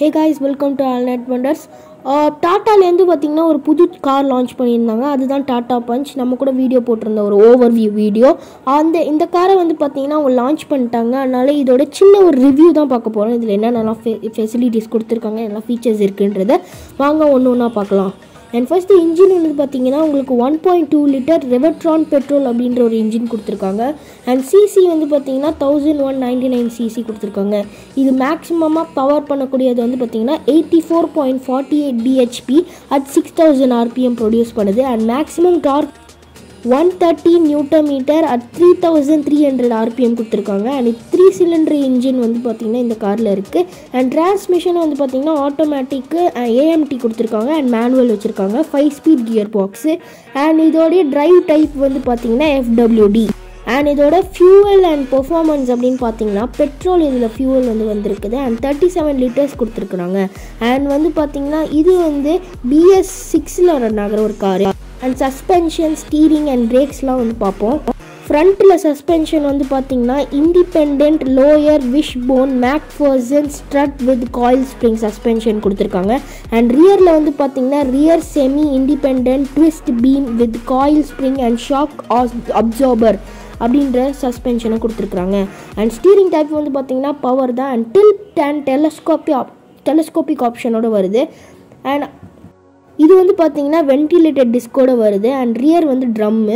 guys welcome to Allnet wonders டாட்டாலேருந்து பார்த்தீங்கன்னா ஒரு புது கார் லான்ச் பண்ணியிருந்தாங்க அதுதான் டாட்டா பஞ்ச் நம்ம கூட வீடியோ போட்டிருந்த ஒரு ஓவர் வியூ வீடியோ அந்த இந்த காரை வந்து பார்த்தீங்கன்னா அவங்க லான்ச் பண்ணிட்டாங்க அதனால இதோட சின்ன ஒரு ரிவ்யூ தான் பார்க்க போகிறோம் இதில் என்னென்னலாம் ஃபெ ஃபெசிலிட்டிஸ் கொடுத்துருக்காங்க என்ன ஃபீச்சர்ஸ் இருக்குன்றத வாங்க ஒன்று ஒன்றா பார்க்கலாம் அண்ட் ஃபர்ஸ்ட் இன்ஜின் வந்து பார்த்தீங்கன்னா உங்களுக்கு one point two litre Revotron petrol அப்படின்ற ஒரு இன்ஜின் கொடுத்துருக்காங்க அண்ட் சிசி வந்து பார்த்தீங்கன்னா thousand one ninety nine CC கொடுத்துருக்காங்க இது மேக்ஸிமமாக பவர் பண்ணக்கூடியது வந்து பார்த்தீங்கன்னா eighty four point forty eight BHP at six thousand RPM produce பண்ணுது and maximum torque one thirty newton metre at three thousand three hundred RPM கொடுத்துருக்காங்க அண்ட் த்ரீ சிலிண்டர் இன்ஜின் வந்து பார்த்திங்கன்னா இந்த காரில் இருக்குது அண்ட் டிரான்ஸ்மிஷன் வந்து பார்த்திங்கன்னா ஆட்டோமேட்டிக்கு ஏஎம்டி கொடுத்துருக்காங்க அண்ட் மேனுவல் வச்சுருக்காங்க five speed gear box and இதோடைய டிரைவ் டைப் வந்து பார்த்திங்கன்னா எஃப்டபிள்யூடி அண்ட் இதோட ஃபியூவல் அண்ட் பெர்ஃபார்மன்ஸ் அப்படின்னு பார்த்தீங்கன்னா பெட்ரோல் இதில் ஃபியூவல் வந்து வந்திருக்குது அண்ட் தேர்ட்டி செவன் லிட்டர்ஸ் கொடுத்துருக்குறாங்க அண்ட் வந்து பார்த்தீங்கன்னா இது வந்து பிஎஸ் சிக்ஸில் ரன் ஆகிற ஒரு car and suspension steering and பிரேக்ஸ்லாம் வந்து பார்ப்போம் ஃப்ரண்ட்டில் சஸ்பென்ஷன் வந்து பார்த்தீங்கன்னா independent lower wishbone McPherson strut with coil spring suspension கொடுத்துருக்காங்க அண்ட் ரியரில் வந்து பார்த்தீங்கன்னா rear semi independent twist beam with coil spring and shock absorber அப்படின்ற சஸ்பென்ஷனை கொடுத்துருக்குறாங்க அண்ட் ஸ்டீரிங் டைப் வந்து பார்த்தீங்கன்னா பவர் தான் and tilt and telescopic telescopic ஆப்ஷனோட வருது அண்ட் இது வந்து பார்த்தீங்கன்னா வென்டிலேட்டட் டிஸ்கோட வருது அண்ட் ரியர் வந்து ட்ரம்மு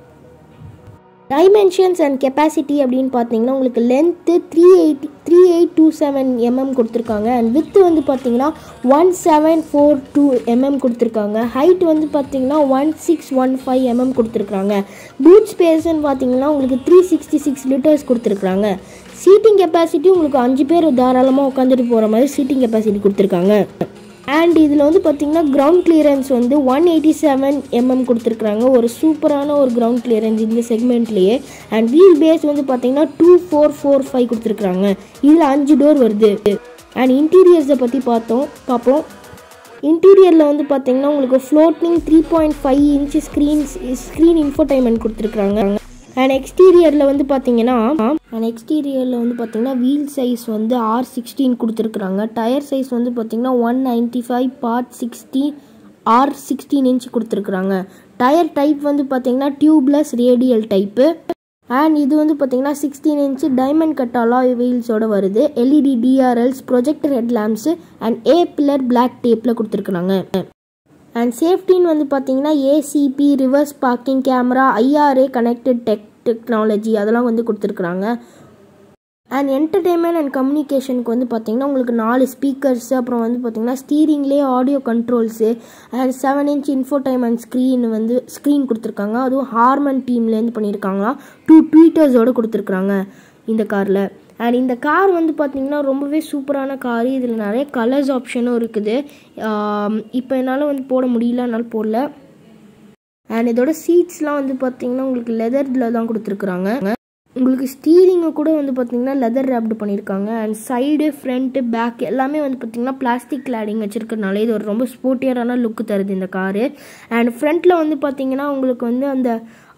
டைமென்ஷன்ஸ் அண்ட் கெப்பாசிட்டி அப்படின்னு பார்த்தீங்கன்னா உங்களுக்கு length three eighty three eight two seven MM கொடுத்துருக்காங்க அண்ட் வித்து வந்து பார்த்தீங்கன்னா one seven four two MM கொடுத்துருக்காங்க ஹைட் வந்து பார்த்தீங்கன்னா one six one five MM கொடுத்துருக்காங்க பூட் ஸ்பேஸ்ன்னு பார்த்தீங்கன்னா உங்களுக்கு த்ரீ சிக்ஸ்டி சிக்ஸ் லிட்டர்ஸ் கொடுத்துருக்காங்க சீட்டிங் கெப்பாசிட்டி உங்களுக்கு அஞ்சு பேர் தாராளமாக உட்காந்துட்டு போகிற மாதிரி சீட்டிங் கெப்பாசிட்டி கொடுத்துருக்காங்க அண்ட் இதில் வந்து பார்த்திங்கன்னா கிரவுண்ட் கிளியரன்ஸ் வந்து ஒன் எயிட்டி செவன் எம்எம் கொடுத்துருக்குறாங்க ஒரு சூப்பரான ஒரு கிரவுண்ட் கிளியரன்ஸ் இந்த செக்மெண்ட்லேயே அண்ட் வீல் பேஸ் வந்து பார்த்திங்கன்னா டூ ஃபோர் ஃபோர் ஃபைவ் கொடுத்துருக்குறாங்க இதில் அஞ்சு டோர் வருது அண்ட் இன்டீரியர்ஸை பற்றி பார்த்தோம் பார்ப்போம் இன்டீரியரில் வந்து பார்த்தீங்கன்னா உங்களுக்கு floating three point five inch screen screen infotainment கொடுத்துருக்குறாங்க அண்ட் எக்ஸ்டீரியரில் வந்து பார்த்தீங்கன்னா அண்ட் எக்ஸ்டீரியரில் வந்து பார்த்தீங்கன்னா வீல் சைஸ் வந்து ஆர் சிக்ஸ்டீன் கொடுத்துருக்குறாங்க டயர் சைஸ் வந்து பார்த்தீங்கன்னா one ninety five part sixteen R sixteen inch கொடுத்துருக்குறாங்க டயர் டைப் வந்து பார்த்தீங்கன்னா டியூப்லெஸ் ரேடியல் டைப்பு அண்ட் இது வந்து பார்த்தீங்கன்னா sixteen inch diamond cut alloy வீல்ஸோட வருது LED DRLs projector head lamps and A pillar black டேப்பில் கொடுத்துருக்குறாங்க அண்ட் சேஃப்டின்னு வந்து பார்த்தீங்கன்னா A C P reverse parking camera I R A connected tech technology அதெல்லாம் வந்து கொடுத்துருக்குறாங்க அண்ட் என்டர்டெயின்மெண்ட் அண்ட் கம்யூனிகேஷனுக்கு வந்து பார்த்தீங்கன்னா உங்களுக்கு நாலு ஸ்பீக்கர்ஸ் அப்புறம் வந்து பார்த்தீங்கன்னா ஸ்டீரிங்லேயே audio controls and seven inch infotainment screen வந்து ஸ்க்ரீன் கொடுத்துருக்காங்க அதுவும் ஹார்மன் டீம்லேருந்து பண்ணியிருக்காங்களா டூ ட்வீட்டர்ஸோடு கொடுத்துருக்குறாங்க இந்த காரில் அண்ட் இந்த கார் வந்து பார்த்திங்கன்னா ரொம்பவே சூப்பரான கார் இதில் நிறைய கலர்ஸ் ஆப்ஷனும் இருக்குது இப்போ என்னால் வந்து போட முடியல என்னால் போடல அண்ட் இதோட சீட்ஸ்லாம் வந்து பார்த்திங்கன்னா உங்களுக்கு லெதரில் தான் கொடுத்துருக்குறாங்க உங்களுக்கு ஸ்டீரிங்கை கூட வந்து பார்த்திங்கன்னா லெதர் ரேப்டு பண்ணியிருக்காங்க அண்ட் சைடு ஃப்ரண்ட்டு பேக் எல்லாமே வந்து பார்த்திங்கன்னா பிளாஸ்டிக் கிளாடிங் வச்சுருக்கனால இது ஒரு ரொம்ப ஸ்போர்ட்டியரான லுக்கு தருது இந்த காரு அண்ட் ஃப்ரண்ட்டில் வந்து பார்த்திங்கன்னா உங்களுக்கு வந்து அந்த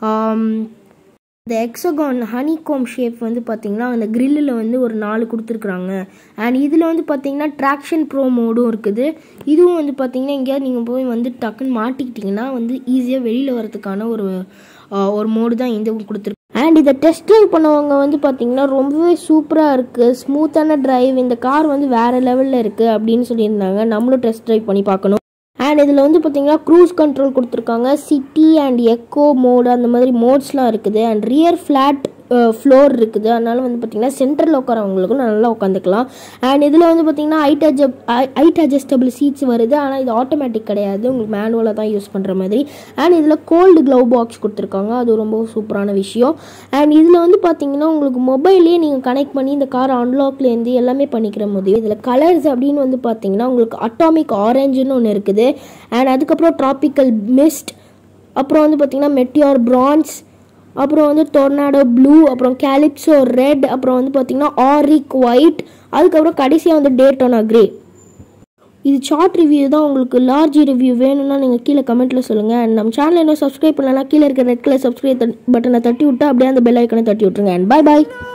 இந்த எக்ஸகான் ஹனிகோம் ஷேப் வந்து பார்த்திங்கன்னா அந்த கிரில்லில் வந்து ஒரு நாலு கொடுத்துருக்குறாங்க அண்ட் இதில் வந்து பார்த்திங்கன்னா ட்ராக்ஷன் ப்ரோ மோடும் இருக்குது இதுவும் வந்து பார்த்திங்கன்னா எங்கேயாவது நீங்கள் போய் வந்து டக்குன்னு மாட்டிக்கிட்டிங்கன்னா வந்து ஈஸியாக வெளியில் வரதுக்கான ஒரு ஒரு மோடு தான் இந்த கொடுத்துருக்கு அண்ட் இதை டெஸ்ட் ட்ரைவ் பண்ணவங்க வந்து பார்த்திங்கன்னா ரொம்பவே சூப்பராக இருக்குது ஸ்மூத்தான டிரைவ் இந்த கார் வந்து வேறு லெவலில் இருக்குது அப்படின்னு சொல்லியிருந்தாங்க நம்மளும் டெஸ்ட் ட்ரைவ் பண்ணி பார்க்கணும் அண்ட் இதில் வந்து பார்த்தீங்கன்னா க்ரூஸ் கண்ட்ரோல் கொடுத்துருக்காங்க சிட்டி அண்ட் எக்கோ மோடு அந்த மாதிரி மோட்ஸ்லாம் இருக்குது அண்ட் ரியர் ஃப்ளாட் ஃப்ளோர் இருக்குது அதனால வந்து பார்த்திங்கன்னா சென்டரில் உட்காரவங்களுக்கும் நல்லா உட்காந்துக்கலாம் அண்ட் இதில் வந்து பார்த்திங்கன்னா height adjust height adjustable seats வருது ஆனால் இது ஆட்டோமேட்டிக் கிடையாது உங்களுக்கு மேனுவலாக தான் யூஸ் பண்ணுற மாதிரி அண்ட் இதில் கோல்டு க்ளவ் பாக்ஸ் கொடுத்துருக்காங்க அது ரொம்ப சூப்பரான விஷயம் அண்ட் இதில் வந்து பார்த்திங்கன்னா உங்களுக்கு மொபைல்லேயே நீங்கள் கனெக்ட் பண்ணி இந்த கார் அன்லாக்லேருந்து எல்லாமே பண்ணிக்கிற முடியும் இதில் கலர்ஸ் அப்படின்னு வந்து பார்த்திங்கன்னா உங்களுக்கு அட்டாமிக் ஆரஞ்சுன்னு ஒன்று இருக்குது அண்ட் அதுக்கப்புறம் ட்ராபிக்கல் மிஸ்ட் அப்புறம் வந்து பார்த்திங்கன்னா மெட்டியார் பிரான்ஸ் அப்புறம் வந்து டொர்னாடோ ப்ளூ அப்புறம் கேலிப்ஸோ ரெட் அப்புறம் வந்து பார்த்திங்கன்னா ஆரிக் ஒயிட் அதுக்கப்புறம் கடைசியாக வந்து டேட்டோனா கிரே இது ஷார்ட் ரிவ்யூ தான் உங்களுக்கு லார்ஜ் ரிவ்யூ வேணும்னா நீங்கள் கீழே கமெண்ட்டில் சொல்லுங்கள் அண்ட் நம்ம சேனல் இன்னும் சப்ஸ்கிரைப் பண்ணலன்னா கீழே இருக்க ரெட் கலர் சப்ஸ்கிரைப் பட்டனை தட்டி விட்டு அப்படியே அந்த பெல் ஐக்கனை தட்டி விட்ருங்க அண்ட் பை பாய்